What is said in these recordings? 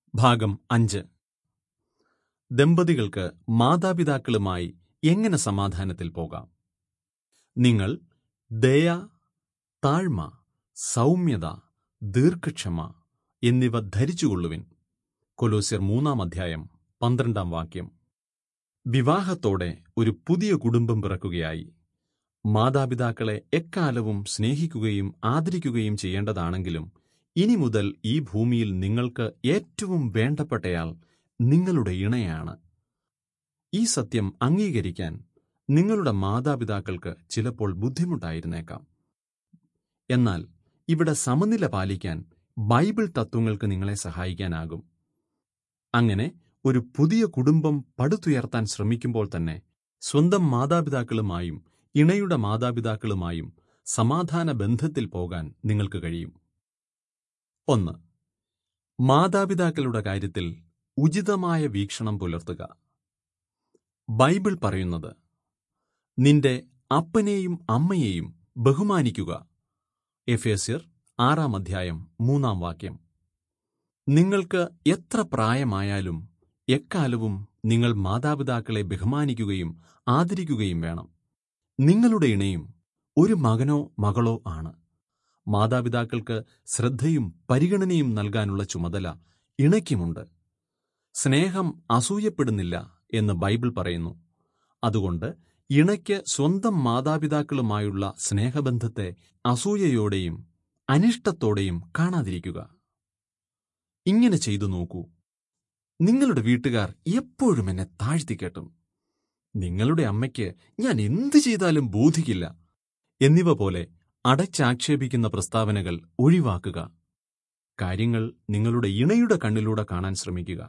ഭാഗം അഞ്ച് ദമ്പതികൾക്ക് മാതാപിതാക്കളുമായി എങ്ങനെ സമാധാനത്തിൽ പോകാം നിങ്ങൾ ദയ താഴ്മ സൗമ്യത ദീർഘക്ഷമ എന്നിവ ധരിച്ചുകൊള്ളുവിൻ കൊലോസ്യർ മൂന്നാം അധ്യായം പന്ത്രണ്ടാം വാക്യം വിവാഹത്തോടെ ഒരു പുതിയ കുടുംബം പിറക്കുകയായി മാതാപിതാക്കളെ എക്കാലവും സ്നേഹിക്കുകയും ആദരിക്കുകയും ചെയ്യേണ്ടതാണെങ്കിലും ഇനി മുതൽ ഈ ഭൂമിയിൽ നിങ്ങൾക്ക് ഏറ്റവും വേണ്ടപ്പെട്ടയാൾ നിങ്ങളുടെ ഇണയാണ് ഈ സത്യം അംഗീകരിക്കാൻ നിങ്ങളുടെ മാതാപിതാക്കൾക്ക് ചിലപ്പോൾ ബുദ്ധിമുട്ടായിരുന്നേക്കാം എന്നാൽ ഇവിടെ സമനില പാലിക്കാൻ ബൈബിൾ തത്വങ്ങൾക്ക് നിങ്ങളെ സഹായിക്കാനാകും അങ്ങനെ ഒരു പുതിയ കുടുംബം പടുത്തുയർത്താൻ ശ്രമിക്കുമ്പോൾ തന്നെ സ്വന്തം മാതാപിതാക്കളുമായും ഇണയുടെ മാതാപിതാക്കളുമായും സമാധാന ബന്ധത്തിൽ പോകാൻ നിങ്ങൾക്ക് കഴിയും ഒന്ന് മാതാപിതാക്കളുടെ കാര്യത്തിൽ ഉചിതമായ വീക്ഷണം പുലർത്തുക ബൈബിൾ പറയുന്നത് നിന്റെ അപ്പനെയും അമ്മയെയും ബഹുമാനിക്കുക എഫേസ്യർ ആറാം അധ്യായം മൂന്നാം വാക്യം നിങ്ങൾക്ക് എത്ര പ്രായമായാലും എക്കാലവും നിങ്ങൾ മാതാപിതാക്കളെ ബഹുമാനിക്കുകയും ആദരിക്കുകയും വേണം നിങ്ങളുടെ ഇണയും ഒരു മകനോ മകളോ ആണ് മാതാപിതാക്കൾക്ക് ശ്രദ്ധയും പരിഗണനയും നൽകാനുള്ള ചുമതല ഇണയ്ക്കുമുണ്ട് സ്നേഹം അസൂയപ്പെടുന്നില്ല എന്ന് ബൈബിൾ പറയുന്നു അതുകൊണ്ട് ഇണയ്ക്ക് സ്വന്തം മാതാപിതാക്കളുമായുള്ള സ്നേഹബന്ധത്തെ അസൂയയോടെയും അനിഷ്ടത്തോടെയും കാണാതിരിക്കുക ഇങ്ങനെ ചെയ്തു നോക്കൂ നിങ്ങളുടെ വീട്ടുകാർ എപ്പോഴും എന്നെ താഴ്ത്തിക്കെട്ടും നിങ്ങളുടെ അമ്മയ്ക്ക് ഞാൻ എന്തു ചെയ്താലും ബോധിക്കില്ല എന്നിവ പോലെ അടച്ചാക്ഷേപിക്കുന്ന പ്രസ്താവനകൾ ഒഴിവാക്കുക കാര്യങ്ങൾ നിങ്ങളുടെ ഇണയുടെ കണ്ണിലൂടെ കാണാൻ ശ്രമിക്കുക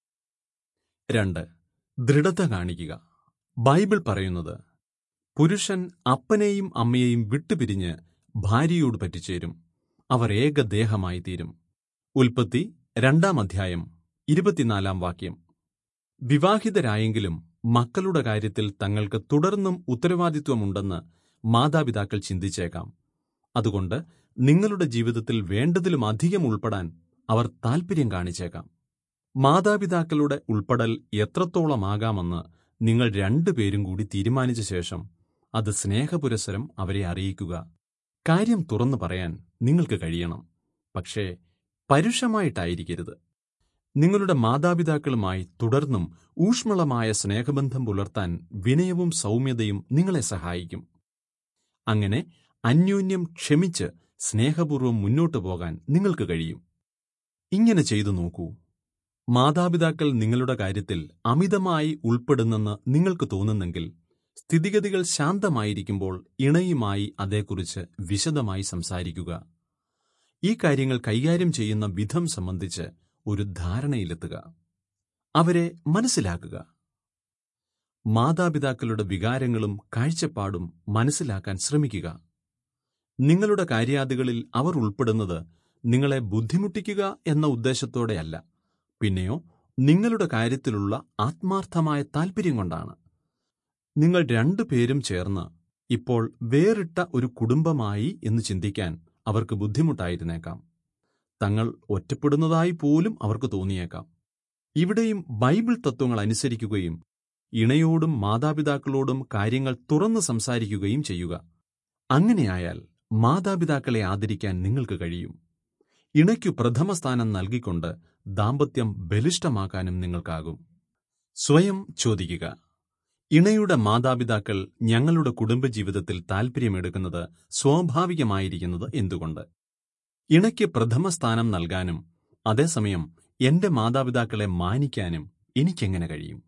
രണ്ട് ദൃഢത കാണിക്കുക ബൈബിൾ പറയുന്നത് പുരുഷൻ അപ്പനെയും അമ്മയെയും വിട്ടുപിരിഞ്ഞ് ഭാര്യയോട് പറ്റിച്ചേരും അവർ ഏകദേഹമായി തീരും ഉൽപ്പത്തി രണ്ടാം അധ്യായം ഇരുപത്തിനാലാം വാക്യം വിവാഹിതരായെങ്കിലും മക്കളുടെ കാര്യത്തിൽ തങ്ങൾക്ക് തുടർന്നും ഉത്തരവാദിത്വമുണ്ടെന്ന് മാതാപിതാക്കൾ ചിന്തിച്ചേക്കാം അതുകൊണ്ട് നിങ്ങളുടെ ജീവിതത്തിൽ വേണ്ടതിലും അധികം ഉൾപ്പെടാൻ അവർ താൽപ്പര്യം കാണിച്ചേക്കാം മാതാപിതാക്കളുടെ ഉൾപ്പെടൽ എത്രത്തോളമാകാമെന്ന് നിങ്ങൾ രണ്ടുപേരും കൂടി തീരുമാനിച്ച ശേഷം അത് സ്നേഹപുരസരം അവരെ അറിയിക്കുക കാര്യം തുറന്നു പറയാൻ നിങ്ങൾക്ക് കഴിയണം പക്ഷേ പരുഷമായിട്ടായിരിക്കരുത് നിങ്ങളുടെ മാതാപിതാക്കളുമായി തുടർന്നും ഊഷ്മളമായ സ്നേഹബന്ധം പുലർത്താൻ വിനയവും സൗമ്യതയും നിങ്ങളെ സഹായിക്കും അങ്ങനെ അന്യോന്യം ക്ഷമിച്ച് സ്നേഹപൂർവ്വം മുന്നോട്ടു പോകാൻ നിങ്ങൾക്ക് കഴിയും ഇങ്ങനെ ചെയ്തു നോക്കൂ മാതാപിതാക്കൾ നിങ്ങളുടെ കാര്യത്തിൽ അമിതമായി ഉൾപ്പെടുന്നെന്ന് നിങ്ങൾക്ക് തോന്നുന്നെങ്കിൽ സ്ഥിതിഗതികൾ ശാന്തമായിരിക്കുമ്പോൾ ഇണയുമായി അതേക്കുറിച്ച് വിശദമായി സംസാരിക്കുക ഈ കാര്യങ്ങൾ കൈകാര്യം ചെയ്യുന്ന വിധം സംബന്ധിച്ച് ഒരു ധാരണയിലെത്തുക അവരെ മനസ്സിലാക്കുക മാതാപിതാക്കളുടെ വികാരങ്ങളും കാഴ്ചപ്പാടും മനസ്സിലാക്കാൻ ശ്രമിക്കുക നിങ്ങളുടെ കാര്യാദികളിൽ അവർ ഉൾപ്പെടുന്നത് നിങ്ങളെ ബുദ്ധിമുട്ടിക്കുക എന്ന ഉദ്ദേശത്തോടെയല്ല പിന്നെയോ നിങ്ങളുടെ കാര്യത്തിലുള്ള ആത്മാർത്ഥമായ താൽപ്പര്യം കൊണ്ടാണ് നിങ്ങൾ രണ്ടുപേരും ചേർന്ന് ഇപ്പോൾ വേറിട്ട ഒരു കുടുംബമായി എന്ന് ചിന്തിക്കാൻ അവർക്ക് ബുദ്ധിമുട്ടായിരുന്നേക്കാം തങ്ങൾ ഒറ്റപ്പെടുന്നതായി പോലും അവർക്ക് തോന്നിയേക്കാം ഇവിടെയും ബൈബിൾ തത്വങ്ങൾ അനുസരിക്കുകയും ഇണയോടും മാതാപിതാക്കളോടും കാര്യങ്ങൾ തുറന്നു സംസാരിക്കുകയും ചെയ്യുക അങ്ങനെയായാൽ മാതാപിതാക്കളെ ആദരിക്കാൻ നിങ്ങൾക്ക് കഴിയും ഇണയ്ക്കു പ്രഥമസ്ഥാനം നൽകിക്കൊണ്ട് ദാമ്പത്യം ബലിഷ്ഠമാക്കാനും നിങ്ങൾക്കാകും സ്വയം ചോദിക്കുക ഇണയുടെ മാതാപിതാക്കൾ ഞങ്ങളുടെ കുടുംബജീവിതത്തിൽ താൽപ്പര്യമെടുക്കുന്നത് സ്വാഭാവികമായിരിക്കുന്നത് എന്തുകൊണ്ട് ഇണയ്ക്ക് പ്രഥമസ്ഥാനം നൽകാനും അതേസമയം എന്റെ മാതാപിതാക്കളെ മാനിക്കാനും എനിക്കെങ്ങനെ കഴിയും